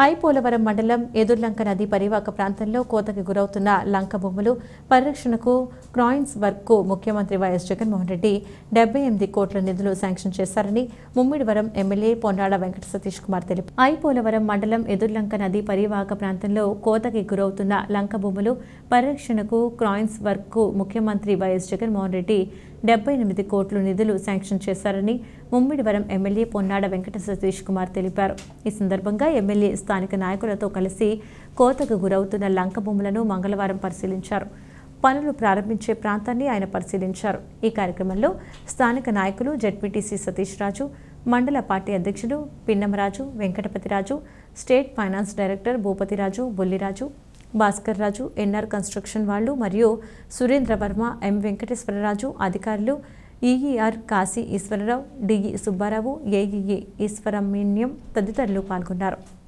ఐపోలవరం మండలం ఎదుర్లంక నది పరివాహక ప్రాంతంలో కోతకి గురవుతున్న లంక భూములు పరిరక్షణకు క్రాయిన్స్ వర్క్కు ముఖ్యమంత్రి వైఎస్ జగన్మోహన్ రెడ్డి డెబ్బై ఎనిమిది కోట్ల నిధులు శాంక్షన్ చేశారని ముమ్మిడివరం ఎమ్మెల్యే పొన్నాడ వెంకట సతీష్ కుమార్ తెలిపారు ఐపోలవరం మండలం ఎదుర్లంక నది పరివాహక ప్రాంతంలో కోతకి గురవుతున్న లంక భూములు పరిరక్షణకు క్రాయిన్స్ వర్క్కు ముఖ్యమంత్రి వైఎస్ జగన్మోహన్ రెడ్డి డెబ్బై ఎనిమిది కోట్ల నిధులు శాంక్షన్ చేశారని ముమ్మిడివరం ఎమ్మెల్యే పొన్నాడ వెంకట సతీష్ కుమార్ తెలిపారు ఈ సందర్భంగా ఎమ్మెల్యే స్థానిక నాయకులతో కలిసి కోతకు గురవుతున్న లంక భూములను మంగళవారం పరిశీలించారు పనులు ప్రారంభించే ప్రాంతాన్ని ఆయన పరిశీలించారు ఈ కార్యక్రమంలో స్థానిక నాయకులు జడ్పీటీసీ సతీష్ రాజు మండల పార్టీ అధ్యక్షుడు Pinnamaraju Venkatapathiraju state finance director Bhupathiraju Bolliraju Bhaskar Raju NR construction వాళ్ళు మరియు సురేంద్ర వర్మ ఎం వెంకటేశ్వరరాజు అధికారులు EE R Kasi Eswararao DE Subbarao AEE ఈశ్వరమేణ్యం తదితరులు పాల్గొన్నారు